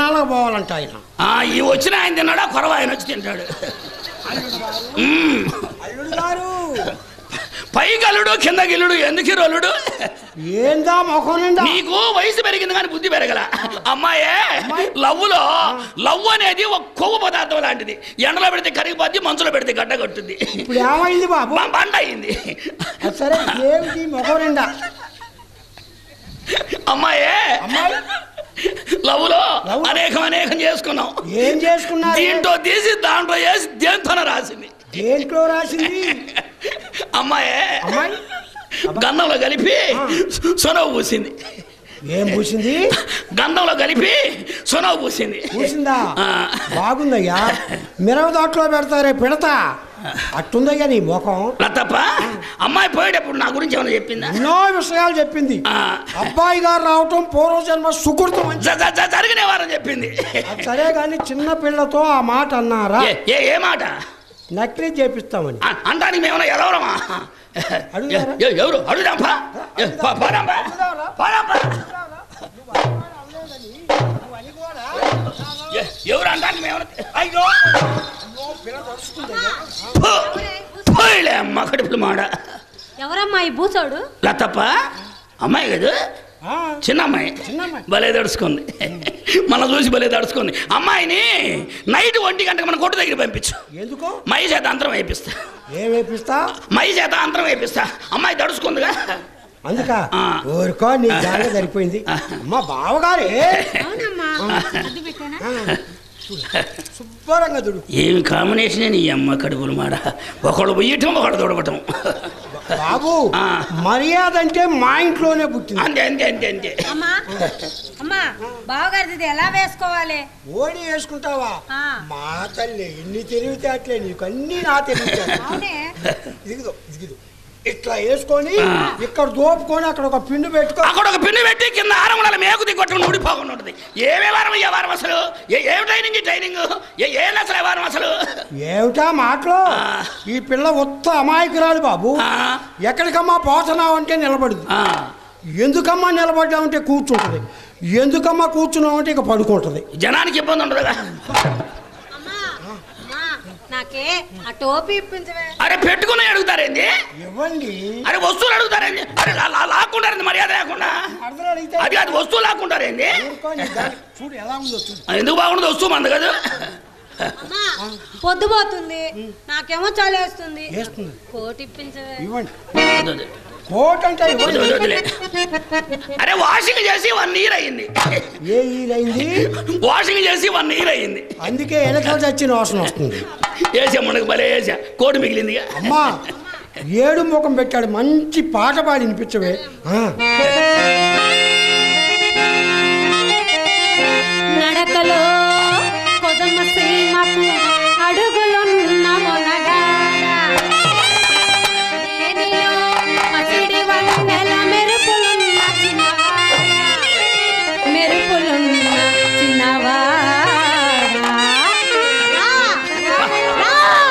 తిరణాలకు పోవాలంట ఆయన ఆ, ఈ వచ్చిన ఆయన తిన్నాడా కొరవ ఆయన వచ్చి తింటాడు మ్మ్. అల్లుడు గారు పై గల్లుడు కింద గిల్లుడు ఎందుకు రొల్లుడు ఏందా ముఖం నిండా నీకు వయసు పెరిగింది కానీ బుద్ధి పెరగల అమ్మాయే లవ్వులో లవ్ అనేది ఒక కొవ్వు పదార్థం లాంటిది ఎండలో పెడితే కరిగిపోద్ది మంచులో పెడితే గడ్డ కట్టుద్ది ఇప్పుడు ఏమైంది బాబు బ- బండ అయింది అది సరే ఏమిటి ముఖం నిండా అమ్మాయే అమ్మాయి లవ్వులో లవ్? అనేకం అనేకం చేసుకున్నాం ఏం చేసుకున్నారు దీంట్లో తీసి దాంట్లో వేసి దేంతోనే రాసింది దేంట్లో రాసింది అమ్మాయే అమ్మాయి గంధంలో కలిపి సొనవు పూసింది ఏం పూసింది గంధంలో కలిపి సొనవు పూసింది పూసిందా ఆ. బాగుందయ్యా మిరవ దాంట్లో పెడతారే పిడత అట్టుందయ్యా నీ ముఖం లతప్ప అమ్మాయి పోయేటప్పుడు నా గురించి ఏమైనా చెప్పిందా ఎన్నో విషయాలు చెప్పింది ఆ. అబ్బాయి గారు రావటం పూర్వజన్మ సుకృతం అని జ- జ- జ- జరిగిన వారని చెప్పింది అది సరే కానీ చిన్న పిల్లతో ఆ మాట అన్నారా ఏ- ఏ ఏ మాట నకిలీ చేపిస్తామని అ- అంటానికి మేమన్నా ఎదవరమా అడుగుదారా? ఎ- ఎ- ఎవరు అడుగుదాంపా ఎ, పో- పోదాంపా. పోదాంపా. ఎ- ఎవరు అంటానికి మేమన్నా అయ్యో పో. పోయిలే అమ్మ కడుపులు మాడ ఎవరమ్మా ఈ బూచోడు లతప్ప అమ్మాయి కదా ఆ, చిన్న అమ్మాయి చిన్నమ్మాయి. భలే దడుచుకుంది మనం చూసి భలే దడుచుకుంది అమ్మాయిని నైట్ ఒంటి గంటకు మన కొట్టు దగ్గర పంపించు ఎందుకు మై చేత అంతరం వేపిస్తా ఏం వేపిస్తా మై చేత అంతరం వేపిస్తా అమ్మాయి దడుచుకుందిగా అందుక ఆ. ఊరుకో నీ జాగా సరిపోయింది అమ్మ బావగారే అవునమ్మా అది పెట్టానా ఆ, చూడు, శుభ్రంగా దుడు ఏమి కాంబినేషన్ నీ అమ్మ కడుపులు మాడ ఒకడు పొయ్యటం ఒకడు తొడగటం బాబు ఆ. మర్యాద అంటే మా ఇంట్లోనే పుట్టింది అంతే అంతే అంతే అంతే అమ్మా అమ్మా బావగారిది ఎలా వేసుకోవాలి ఓడి వేసుకుంటావా ఆ. మా తల్లి ఎన్ని తెలివితేటలే నీకు అన్ని నా తెలివితేటలే అవునే ఇదిగో ఇదిగో ఇట్లా వేసుకొని ఆ. ఇక్కడ దోపుకొని అక్కడ ఒక పిండి పెట్టుకో అక్కడ ఒక పిన్ను పెట్టి కింద ఆరం ఉండాలి మేకు దిగొట్టుకుని ఊడిపోకుండా ఉంటుంది ఏమే వారం అయ్యే వారం అసలు ఏ ఏం ట్రైనింగ్ ఈ ట్రైనింగ్ ఏ ఏం అసలు ఏ వారం అసలు ఏమిటా మాటలు ఆ. ఈ పిల్ల ఉత్త అమాయకురాలు బాబు ఆ, ఎక్కడికమ్మా పోతున్నావు అంటే నిలబడదు ఆ. ఎందుకమ్మా నిలబడ్డామంటే కూర్చుంటుంది ఎందుకమ్మా కూర్చున్నామంటే ఇక పడుకుంటుంది జనానికి ఇబ్బంది ఉండదుగా అమ్మా అమ్మా నాకే ఆ టోపీ ఇప్పించవే అరే పెట్టుకుని అడుగుతారేంది ఇవ్వండి అరే వస్తువులు అడుగుతారేంది అరే లా- లా- లాక్కుంటారేంది మర్యాద లేకుండా అర్థం అడిగితే అది అది వస్తువు లాక్కుంటారేంది ఊరుకో, నీ దారి చూడు ఎలా ఉందో చూడు ఎందుకు బాగుండదు వస్తువు మంది కదా అమ్మా పొద్దుపోతుంది నాకేమో చలేస్తుంది వేస్తుంది కోటి ఇప్పించవే ఇవ్వండి వద్దు, వద్దు. కోట్ అంటే వద్దు, ఇవ్వండి వద్దు, వద్దులే. అరే వాషింగ్ చేసి వన్ ఇయర్ అయ్యింది ఏ ఈలైంది వాషింగ్ చేసి వన్ ఇయర్ అయ్యింది అందుకే ఎలకలు చచ్చిన వాసన వస్తుంది వేసా మనకు భలే వేసా కోడి మిగిలిందిగా అమ్మా ఏడు ముఖం పెట్టాడు మంచి పాట పాడి వినిపించవే ఆ, నడకలో కొదమ సీమకు అడుగులున్న మొనగాడ నేనిలో మసిడి వన్నెల మెరుపులున్న చిన్నవాడ మెరుపులున్న చిన్నవాడ రా, రా.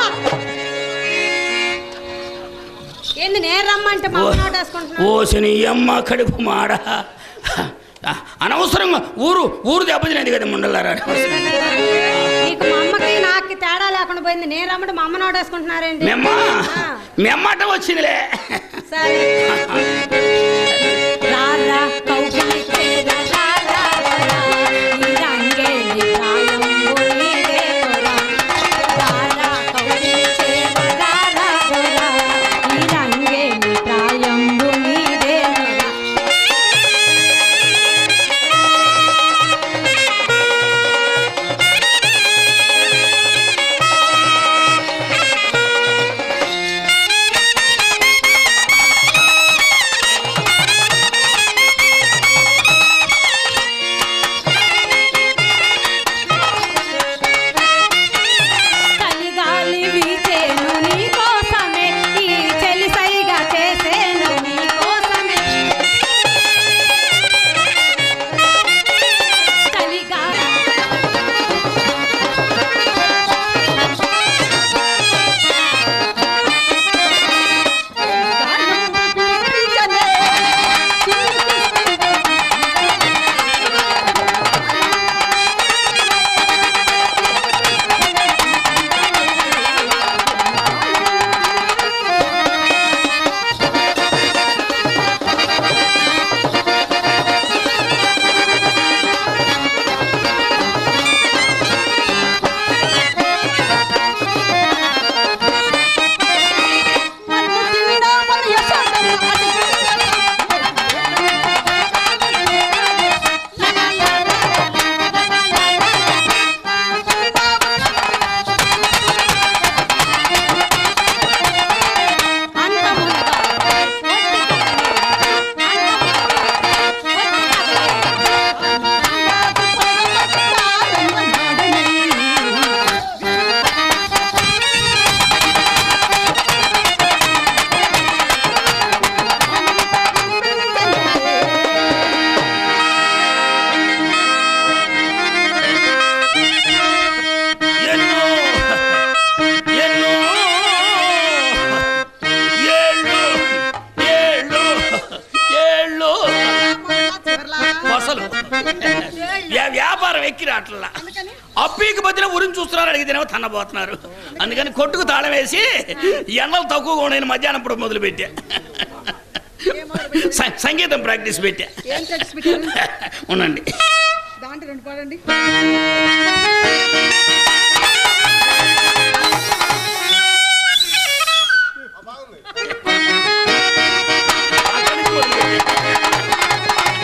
ఏంది నేను రమ్మంటే మా అమ్మ నోటేసుకుంటున్నా ఓసిని అమ్మ కడుపు మాడ అనవసరంగా ఊరు ఊరు దెబ్బతినేది కదా ముండలారా నీకు మా అమ్మకి నాకు తేడా లేకుండా పోయింది నేను రమ్మంటే మా అమ్మ నోటేసుకుంటున్నారేంటి మెమ్మ ఆ, మెమ్మట వచ్చిందిలే సరే రారా కౌగిలించేరా, రారా, రారా, ఈ రంగేలి ప్రాయంబు నీదే కొరా. రారా కౌగిలించేరా, రారా, రారా, ఈ రంగేలి ప్రాయంబు నీదే కొరా. ఆ రావట్లా అప్పీకి మధ్యన ఉరిని చూస్తున్నారు అడిగితేనేమో తన్నబోతున్నారు అందుకని కొట్టుకు తాళం వేసి ఎండలు తక్కువగా ఉన్నాయి మధ్యాహ్నం ఇప్పుడు మొదలు పెట్టా స- సంగీతం ప్రాక్టీస్ పెట్టా ఏం ప్రాక్టీస్ పెట్టారు ఉండండి దాంట్లో రెండు పాడండి అక్కడి నుంచి మొదలుపెట్టా.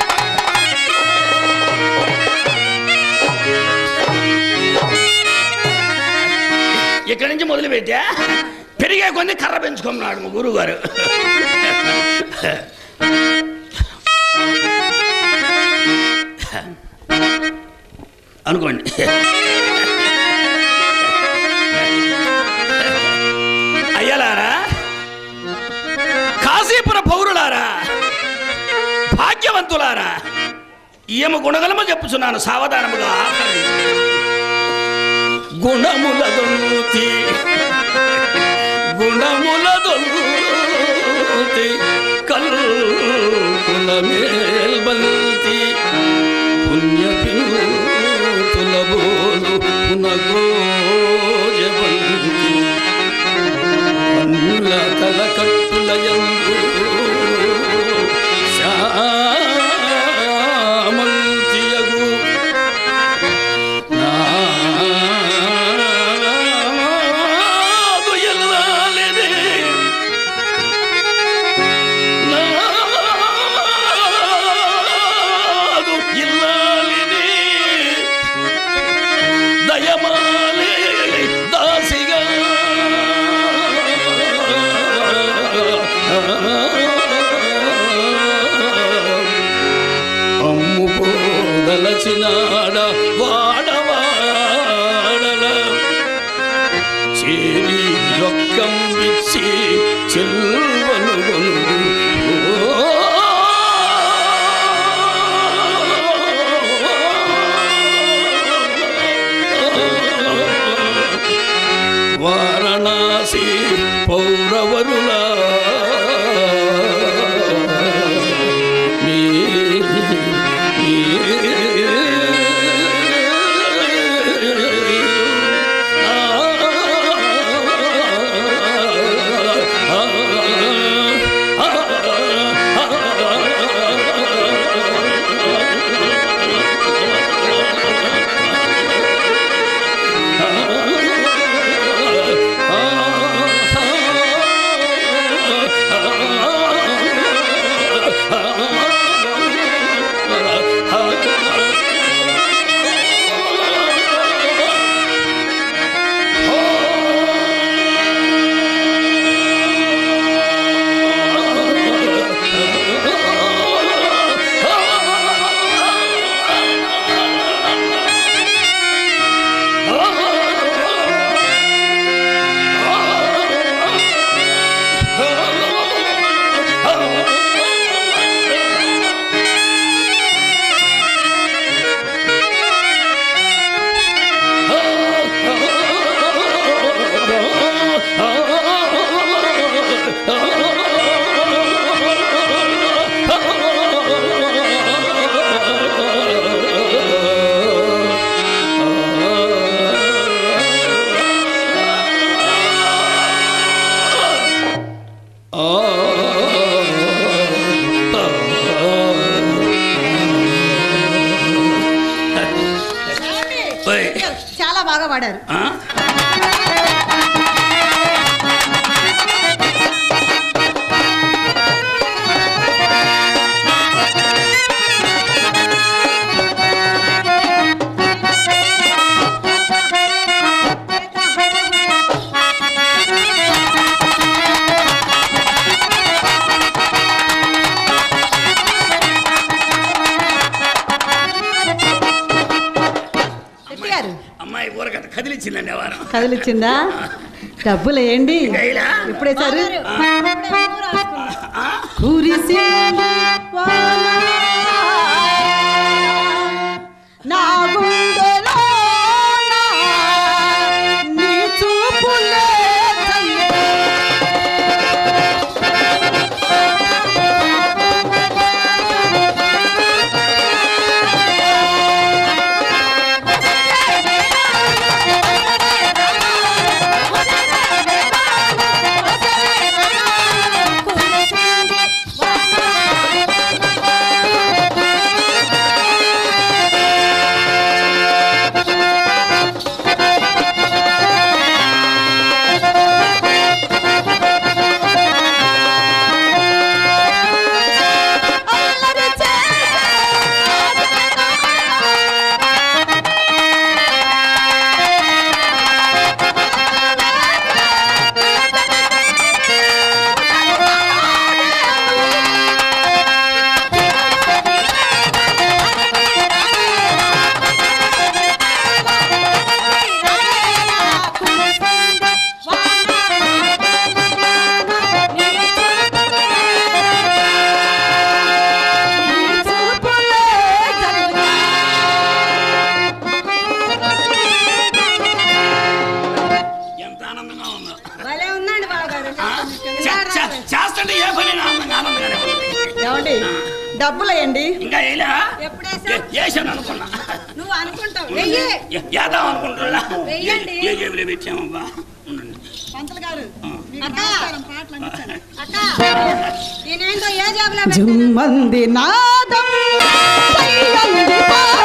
ఇక్కడి నుంచి మొదలు పెట్టా పెరిగే కొన్ని కర్ర పెంచుకున్నాడు మా గురువు గారు అనుకోండి అయ్యలారా కాశీపుర పౌరులారా భాగ్యవంతులారా ఈమె గుణగలమ చెప్పుచున్నాను సావధానముగా ఆకలి. గుణముల దొంతి గుణముల దొంతి కల్పుల మేల్బంతి పుణ్య తులబోలు పునగోజబంతి అన్నుల తలకట్టుల యందు శ్యామంతియగు నాదు ఎల్లాలిది. నాదు ఎల్లాలిది. దయమాలి దాసిగా అమ్ము పోదలచినాడ వాడవాడల చేరి రొక్కం విచ్చి చెల్వను వారణాసి పౌరవరులా ఓయ్. చాలా బాగా పాడారు ఆ? శెట్టి గారు అమ్మాయి ఊరకట్ట కదిలిచ్చిందండి ఆ వారం కదిలిచ్చిందా డబ్బులు వేయండి వేయలా? ఎప్పుడేసారు ఇప్పుడే ఊరు రాసుకున్నా. కురిసింది వాన. నా గుండెలోన నీ చూపులే తల్లే. డబ్బులేయండి ఇంకా వేయలే ఎప్పుడేసా వేసాను అనుకున్నా నువ్వు అనుకుంటావు వెయ్యి ఏ- వేద్దాం అనుకుంటున్నా వెయ్యండి. ఏ జేబులో పెట్టామబ్బా ఉండండి. పంతులు గారు అక్క అక్క నేనేంటో ఏ జాబులో పెట్టాను జుమ్మంది నాదం చెయ్యంది పాదం